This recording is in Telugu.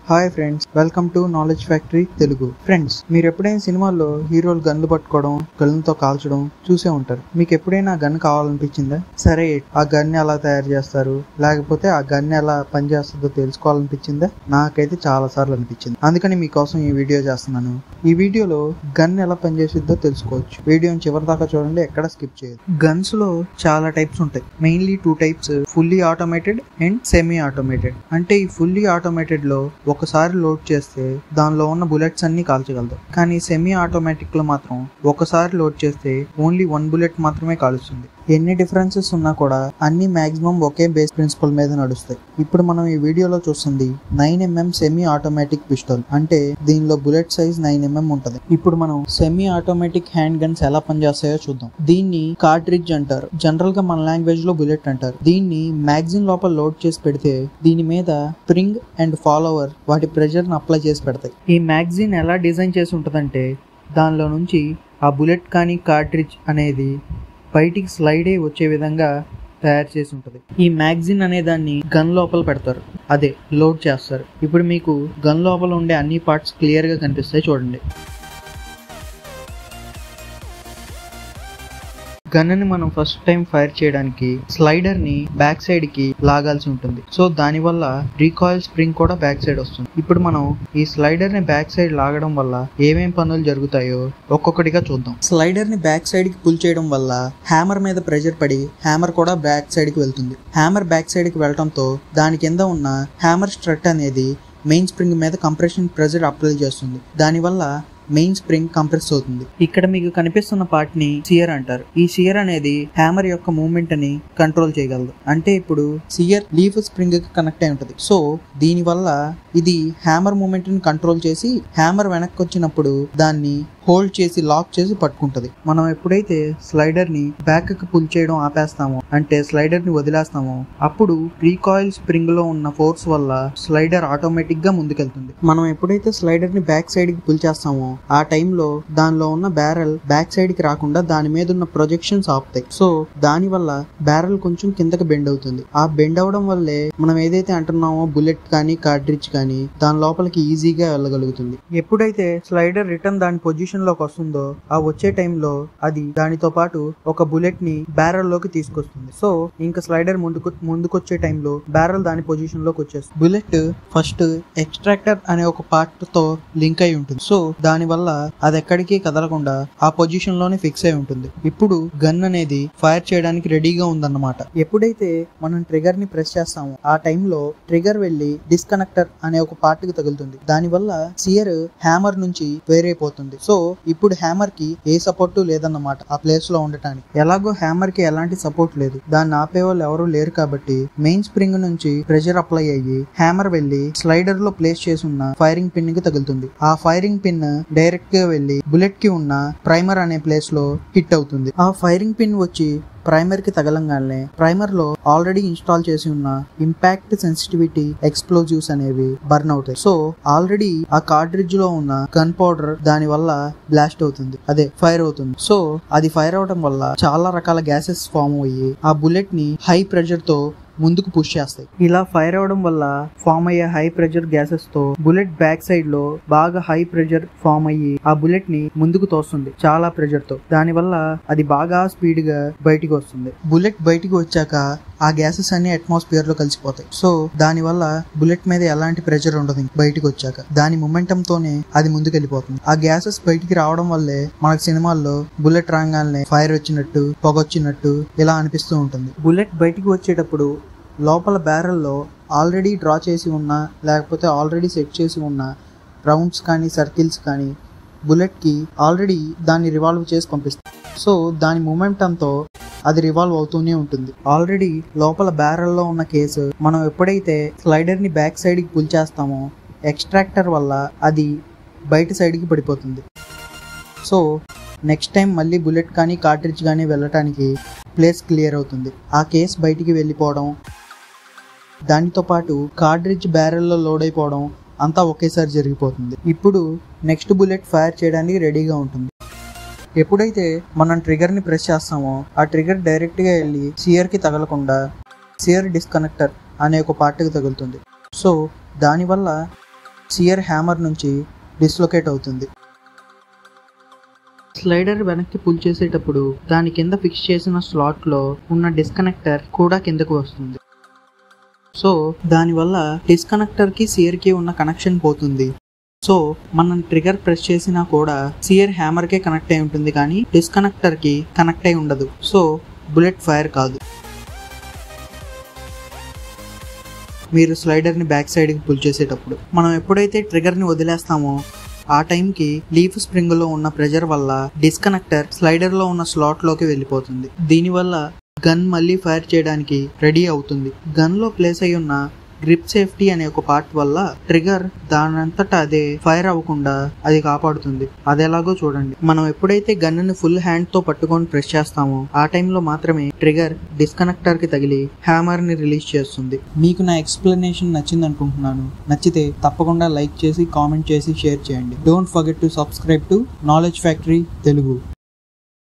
hi friends welcome to knowledge factory Telugu friends మీరు ఎప్పుడైనా సినిమాల్లో హీరోలు గన్లు పట్టుకోవడం గన్లతో కాల్చడం చూసే ఉంటారు మీకు ఎప్పుడైనా గన్ కావాలనిపించిందా సరే ఆ గన్ ఎలా తయారు చేస్తారు లేకపోతే ఆ గన్ ఎలా పనిచేస్తుందో తెలుసుకోవాలనిపించిందా నాకైతే చాలా సార్లు అనిపించింది అందుకని మీకోసం ఈ వీడియో చేస్తున్నాను ఈ వీడియోలో గన్ ఎలా పనిచేసిద్దో తెలుసుకోవచ్చు వీడియోని చివరి దాకా చూడండి ఎక్కడ స్కిప్ చేయదు గన్స్ లో చాలా టైప్స్ ఉంటాయి mainly two types fully automated and semi automated అంటే ఈ ఫుల్లీ ఆటోమేటెడ్ లో ఒకసారి లోడ్ చేస్తే దానిలో ఉన్న బుల్లెట్స్ అన్ని కాల్చగలదు కానీ సెమీ ఆటోమేటిక్ లో మాత్రం ఒకసారి లోడ్ చేస్తే ఓన్లీ వన్ బుల్లెట్ మాత్రమే కాలుస్తుంది ఎన్ని డిఫరెన్సెస్ ఉన్నా కూడా అన్ని మాక్సిమం ఒకే బేస్ ప్రిన్సిపల్ మీద నడుస్తాయి ఇప్పుడు మనం ఈ వీడియోలో చూస్తుంది nine MM semi automatic pistol అంటే దీనిలో బుల్లెట్ సైజ్ నైన్ ఎంఎం ఉంటది ఇప్పుడు మనం సెమీ ఆటోమేటిక్ హ్యాండ్ గన్స్ ఎలా పనిచేస్తాయో చూద్దాం దీన్ని కార్ట్రిడ్జ్ అంటారు జనరల్ గా మన లాంగ్వేజ్ లో బుల్లెట్ అంటారు దీన్ని మ్యాగజిన్ లోపల లోడ్ చేసి పెడితే దీని మీద స్ప్రింగ్ అండ్ ఫాలోవర్ వాటి ప్రెషర్ ని అప్లై చేసి పెడతాయి ఈ మ్యాగజిన్ ఎలా డిజైన్ చేసి ఉంటుందంటే దానిలో నుంచి ఆ బుల్లెట్ కానీ కార్ట్రిడ్జ్ అనేది బయటికి స్లైడ్ అయి వచ్చే విధంగా తయారు చేసి ఉంటుంది ఈ మ్యాగజిన్ అనే దాన్ని గన్ లోపల పెడతారు అదే లోడ్ చేస్తారు ఇప్పుడు మీకు గన్ లోపల ఉండే అన్ని పార్ట్స్ క్లియర్గా కనిపిస్తాయి చూడండి గన్ని మనం ఫస్ట్ టైం ఫైర్ చేయడానికి స్లైడర్ ని బ్యాక్ సైడ్ కి లాగాల్సి ఉంటుంది సో దాని వల్ల రీకాయిల్ స్ప్రింగ్ కూడా బ్యాక్ సైడ్ వస్తుంది ఇప్పుడు మనం ఈ స్లైడర్ ని బ్యాక్ సైడ్ లాగడం వల్ల ఏమేం పనులు జరుగుతాయో ఒక్కొక్కటిగా చూద్దాం స్లైడర్ ని బ్యాక్ సైడ్ కి పుల్ చేయడం వల్ల హ్యామర్ మీద ప్రెషర్ పడి హ్యామర్ కూడా బ్యాక్ సైడ్ కి వెళ్తుంది హ్యామర్ బ్యాక్ సైడ్ కి వెళ్ళడంతో దాని కింద ఉన్న హ్యామర్ స్ట్రట్ అనేది మెయిన్ స్ప్రింగ్ మీద కంప్రెషన్ ప్రెషర్ అప్లై చేస్తుంది దానివల్ల మెయిన్ స్ప్రింగ్ కంప్రెస్ అవుతుంది ఇక్కడ మీకు కనిపిస్తున్న పార్ట్ ని సియర్ అంటారు ఈ సియర్ అనేది హ్యామర్ యొక్క మూవ్మెంట్ ని కంట్రోల్ చేయగలదు అంటే ఇప్పుడు సియర్ లీఫ్ స్ప్రింగ్ కి కనెక్ట్ అయి ఉంటుంది సో దీని వల్ల ఇది హ్యామర్ మూమెంట్ ని కంట్రోల్ చేసి హ్యామర్ వెనక్కి వచ్చినప్పుడు దాన్ని హోల్డ్ చేసి లాక్ చేసి పట్టుకుంటది మనం ఎప్పుడైతే స్లైడర్ ని బ్యాక్ కి పుల్ చేయడం ఆపేస్తామో అంటే స్లైడర్ ని వదిలేస్తామో అప్పుడు రీకాయిల్ స్ప్రింగ్ లో ఉన్న ఫోర్స్ వల్ల స్లైడర్ ఆటోమేటిక్ గా ముందుకెళ్తుంది మనం ఎప్పుడైతే స్లైడర్ ని బ్యాక్ సైడ్ కి పుల్ చేస్తామో ఆ టైంలో దానిలో ఉన్న బ్యారెల్ బ్యాక్ సైడ్ కి రాకుండా దాని మీద ఉన్న ప్రొజెక్షన్స్ ఆపుతాయి సో దాని వల్ల బ్యారెల్ కొంచెం కిందకి బెండ్ అవుతుంది ఆ బెండ్ అవడం వల్లే మనం ఏదైతే అంటున్నామో బుల్లెట్ కానీ కార్ట్రిడ్జ్ కానీ దాని లోపలికి ఈజీగా వెళ్ళగలుగుతుంది ఎప్పుడైతే స్లైడర్ రిటర్న్ దాని పొజిషన్ లోకి వస్తుందో ఆ వచ్చే టైంలో అది దానితో పాటు ఒక బుల్లెట్ ని బ్యారల్ లోకి తీసుకొస్తుంది సో ఇంకా స్లైడర్ ముందుకు ముందుకొచ్చే టైంలో బ్యారల్ దాని పొజిషన్ లోకి వచ్చేస్తుంది బుల్లెట్ ఫస్ట్ ఎక్స్ట్రాక్టర్ అనే ఒక పార్ట్ తో లింక్ అయి ఉంటుంది సో దాని వల్ల అది ఎక్కడికి కదలకుండా ఆ పొజిషన్ లోనే ఫిక్స్ అయి ఉంటుంది ఇప్పుడు గన్ అనేది ఫైర్ చేయడానికి రెడీగా ఉందన్నమాట ఎప్పుడైతే మనం ట్రిగర్ ని ప్రెస్ చేస్తామో ఆ టైంలో ట్రిగర్ వెళ్లి డిస్కనెక్టర్ అనే ఒక పార్ట్ కి తగులుతుంది దాని వల్ల సియర్ హ్యామర్ నుంచి వేరైపోతుంది సో ఇప్పుడు హ్యామర్ కి ఏ సపోర్ట్ లేదన్నమాట ఆ ప్లేస్ లో ఉండటానికి ఎలాగో హ్యామర్ కి ఎలాంటి సపోర్ట్ లేదు దాన్ని ఆపే వాళ్ళు ఎవరు లేరు కాబట్టి మెయిన్ స్ప్రింగ్ నుంచి ప్రెషర్ అప్లై అయ్యి హ్యామర్ వెళ్లి స్లైడర్ లో ప్లేస్ చేసి ఉన్న ఫైరింగ్ పిన్ కి తగులుతుంది ఆ ఫైరింగ్ పిన్ డైరెక్ట్ గా వెళ్లి బుల్లెట్ కి ఉన్న ప్రైమర్ అనే ప్లేస్ లో హిట్ అవుతుంది ఆ ఫైరింగ్ పిన్ వచ్చి ప్రైమర్ కి తగలంగానే ప్రైమర్ లో ఆల్రెడీ ఇన్స్టాల్ చేసి ఉన్న ఇంపాక్ట్ సెన్సిటివిటీ ఎక్స్ప్లోజివ్స్ అనేవి బర్న్ అవుతాయి సో ఆల్రెడీ ఆ కార్ట్రిడ్జ్ లో ఉన్న గన్ పౌడర్ దాని వల్ల బ్లాస్ట్ అవుతుంది అదే ఫైర్ అవుతుంది సో అది ఫైర్ అవడం వల్ల చాలా రకాల గ్యాసెస్ ఫామ్ అయ్యి ఆ బుల్లెట్ ని హై ప్రెషర్ తో ముందుకు పుష్ చేస్తాయి ఇలా ఫైర్ అవడం వల్ల ఫామ్ అయ్యే హై ప్రెషర్ గ్యాసెస్ తో బుల్లెట్ బ్యాక్ సైడ్ లో బాగా హై ప్రెషర్ ఫామ్ అయ్యి ఆ బుల్లెట్ ని ముందుకు తోస్తుంది చాలా ప్రెషర్ తో దాని వల్ల అది బాగా స్పీడ్ గా బయటికి వస్తుంది బుల్లెట్ బయటికి వచ్చాక ఆ గ్యాసెస్ అన్ని అట్మాస్ఫియర్ లో కలిసిపోతాయి సో దాని వల్ల బుల్లెట్ మీద ఎలాంటి ప్రెషర్ ఉండదు బయటికి వచ్చాక దాని మొమెంటం తోనే అది ముందుకు వెళ్ళిపోతుంది ఆ గ్యాసెస్ బయటికి రావడం వల్లే మనకు సినిమాల్లో బుల్లెట్ రాగానే ఫైర్ వచ్చినట్టు పొగ వచ్చినట్టు ఇలా అనిపిస్తూ ఉంటుంది బుల్లెట్ బయటికి వచ్చేటప్పుడు లోపల బ్యారెల్లో ఆల్రెడీ డ్రా చేసి ఉన్న లేకపోతే ఆల్రెడీ సెట్ చేసి ఉన్న రౌండ్స్ కానీ సర్కిల్స్ కానీ బుల్లెట్కి ఆల్రెడీ దాన్ని రివాల్వ్ చేసి పంపిస్తుంది సో దాని మూమెంటంతో అది రివాల్వ్ అవుతూనే ఉంటుంది ఆల్రెడీ లోపల బ్యారెల్లో ఉన్న కేసు మనం ఎప్పుడైతే స్లైడర్ని బ్యాక్ సైడ్కి పుల్ చేస్తామో ఎక్స్ట్రాక్టర్ వల్ల అది బయట సైడ్కి పడిపోతుంది సో నెక్స్ట్ టైం మళ్ళీ బుల్లెట్ కానీ కార్ట్రిడ్జ్ కానీ వెళ్ళటానికి ప్లేస్ క్లియర్ అవుతుంది ఆ కేస్ బయటికి వెళ్ళిపోవడం దానితో పాటు కార్ట్రిడ్జ్ బ్యారెల్లో లోడ్ అయిపోవడం అంతా ఒకేసారి జరిగిపోతుంది ఇప్పుడు నెక్స్ట్ బుల్లెట్ ఫైర్ చేయడానికి రెడీగా ఉంటుంది ఎప్పుడైతే మనం ట్రిగర్ని ప్రెస్ చేస్తామో ఆ ట్రిగర్ డైరెక్ట్గా వెళ్ళి సియర్కి తగలకుండా సియర్ డిస్కనెక్టర్ అనే ఒక పార్ట్కి తగులుతుంది సో దానివల్ల సియర్ హ్యామర్ నుంచి డిస్లొకేట్ అవుతుంది స్లైడర్ వెనక్కి పుల్ చేసేటప్పుడు దాని కింద ఫిక్స్ చేసిన స్లాట్లో ఉన్న డిస్కనెక్టర్ కూడా కిందకు వస్తుంది సో దానివల్ల డిస్కనెక్టర్కి సియర్కి ఉన్న కనెక్షన్ పోతుంది సో మనం ట్రిగర్ ప్రెస్ చేసినా కూడా సియర్ హ్యామర్కే కనెక్ట్ అయి ఉంటుంది కానీ డిస్కనెక్టర్కి కనెక్ట్ అయి ఉండదు సో బుల్లెట్ ఫైర్ కాదు మీరు స్లైడర్ని బ్యాక్ సైడ్కి పుల్ చేసేటప్పుడు మనం ఎప్పుడైతే ట్రిగర్ని వదిలేస్తామో ఆ టైంకి లీఫ్ స్ప్రింగ్లో ఉన్న ప్రెజర్ వల్ల డిస్కనెక్టర్ స్లైడర్లో ఉన్న స్లాట్లోకి వెళ్ళిపోతుంది దీనివల్ల గన్ మళ్ళీ ఫైర్ చేయడానికి రెడీ అవుతుంది గన్లో ప్లేస్ అయి ఉన్న గ్రిప్ సేఫ్టీ అనే ఒక పార్ట్ వల్ల ట్రిగర్ దానంతటా అదే ఫైర్ అవ్వకుండా అది కాపాడుతుంది అది ఎలాగో చూడండి మనం ఎప్పుడైతే గన్నుని ఫుల్ హ్యాండ్ తో పట్టుకొని ప్రెస్ చేస్తామో ఆ టైంలో మాత్రమే ట్రిగర్ డిస్కనెక్టర్ కి తగిలి హ్యామర్ ని రిలీజ్ చేస్తుంది మీకు నా ఎక్స్ప్లెనేషన్ నచ్చింది అనుకుంటున్నాను నచ్చితే తప్పకుండా లైక్ చేసి కామెంట్ చేసి షేర్ చేయండి don't forget to subscribe to knowledge factory Telugu